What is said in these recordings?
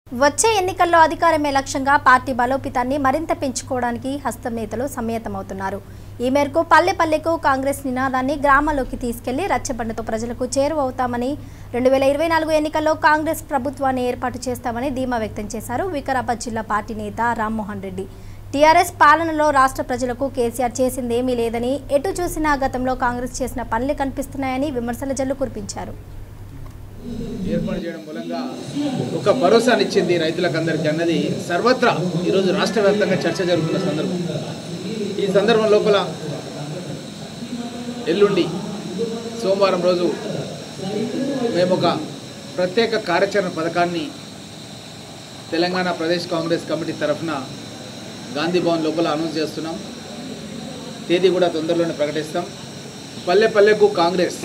వచ్చే ఎన్నికల్లో అధికారమే లక్ష్యంగా పార్టీ బలోపేతాన్ని మరింత పెంచుకోవడానికి హస్తం నేతలు సమ్మేతమవుతున్నారు ఈ మేరకు పల్లె పల్లెకు కాంగ్రెస్ నినాదాన్ని గ్రామాల్లోకి తీసుకెళ్లి రచ్చబండతో ప్రజలకు చేరువవుతామని రెండు వేల ఇరవై నాలుగు ఎన్నికల్లో కాంగ్రెస్ ప్రభుత్వాన్ని ఏర్పాటు చేస్తామని ధీమా వ్యక్తం చేశారు వికారాబాద్ జిల్లా పార్టీ నేత రామ్మోహన్ రెడ్డి టీఆర్ఎస్ పాలనలో రాష్ట్ర ప్రజలకు కేసీఆర్ చేసిందేమీ లేదని ఎటు చూసినా గతంలో కాంగ్రెస్ చేసిన పనులే కనిపిస్తున్నాయని విమర్శల జల్లు కురిపించారు ఏర్పాటు చేయడం మూలంగా ఒక భరోసానిచ్చింది రైతులకు అందరికీ అన్నది సర్వత్రా ఈరోజు రాష్ట్ర వ్యాప్తంగా చర్చ జరుగుతున్న సందర్భం ఈ సందర్భం లోపల ఎల్లుండి సోమవారం రోజు మేము ఒక ప్రత్యేక కార్యాచరణ పథకాన్ని తెలంగాణ ప్రదేశ్ కాంగ్రెస్ కమిటీ తరఫున గాంధీ భవన్ లోపల అనౌన్స్ చేస్తున్నాం తేదీ కూడా తొందరలోనే ప్రకటిస్తాం పల్లె పల్లెకు కాంగ్రెస్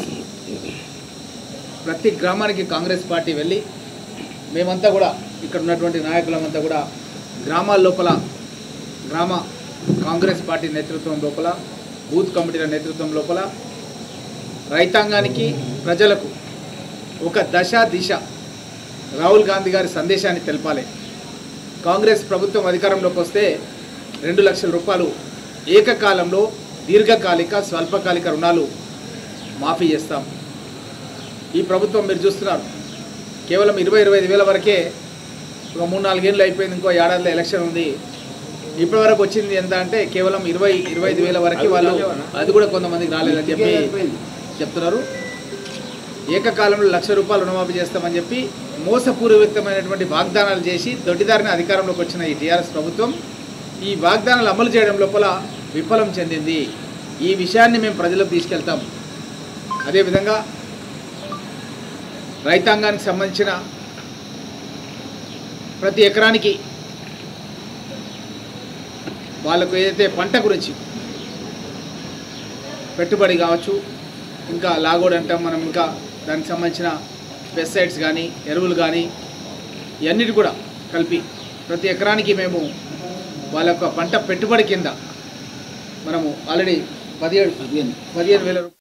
ప్రతి గ్రామానికి కాంగ్రెస్ పార్టీ వెళ్ళి మేమంతా కూడా ఇక్కడ ఉన్నటువంటి నాయకులమంతా కూడా గ్రామాల లోపల గ్రామ కాంగ్రెస్ పార్టీ నేతృత్వం లోపల బూత్ కమిటీల నేతృత్వం లోపల రైతాంగానికి ప్రజలకు ఒక దశ దిశ రాహుల్ గాంధీ గారి సందేశాన్ని తెలపాలి కాంగ్రెస్ ప్రభుత్వం అధికారంలోకి వస్తే రెండు లక్షల రూపాయలు ఏకకాలంలో దీర్ఘకాలిక స్వల్పకాలిక రుణాలు మాఫీ చేస్తాం ఈ ప్రభుత్వం మీరు చూస్తున్నారు కేవలం ఇరవై ఇరవై ఐదు వేల వరకే ఒక మూడు నాలుగేళ్ళు అయిపోయింది ఇంకో ఏడాదిలో ఎలక్షన్ ఉంది ఇప్పటి వరకు వచ్చింది ఎంత అంటే కేవలం ఇరవై ఇరవై ఐదు వేల వరకు వాళ్ళు అది కూడా కొంతమందికి రాలేదని చెప్పి చెప్తున్నారు ఏకకాలంలో లక్ష రూపాయలు రుణమాఫీ చేస్తామని చెప్పి మోసపూరితమైనటువంటి వాగ్దానాలు చేసి దొడ్డిదారిన అధికారంలోకి వచ్చిన ఈ టీఆర్ఎస్ ప్రభుత్వం ఈ వాగ్దానాలు అమలు చేయడం లోపల విఫలం చెందింది ఈ విషయాన్ని మేము ప్రజలకు తీసుకెళ్తాం అదేవిధంగా రైతాంగానికి సంబంధించిన ప్రతి ఎకరానికి వాళ్ళకు ఏదైతే పంట గురించి పెట్టుబడి కావచ్చు ఇంకా లాగోడ్ అంటాం మనం ఇంకా దానికి సంబంధించిన పెస్టిసైడ్స్ కానీ ఎరువులు కానీ ఇవన్నిటి కూడా కలిపి ప్రతి ఎకరానికి మేము వాళ్ళ యొక్క పంట పెట్టుబడి కింద మనము ఆల్రెడీ పదిహేడు పదిహేను వేల రూపాయలు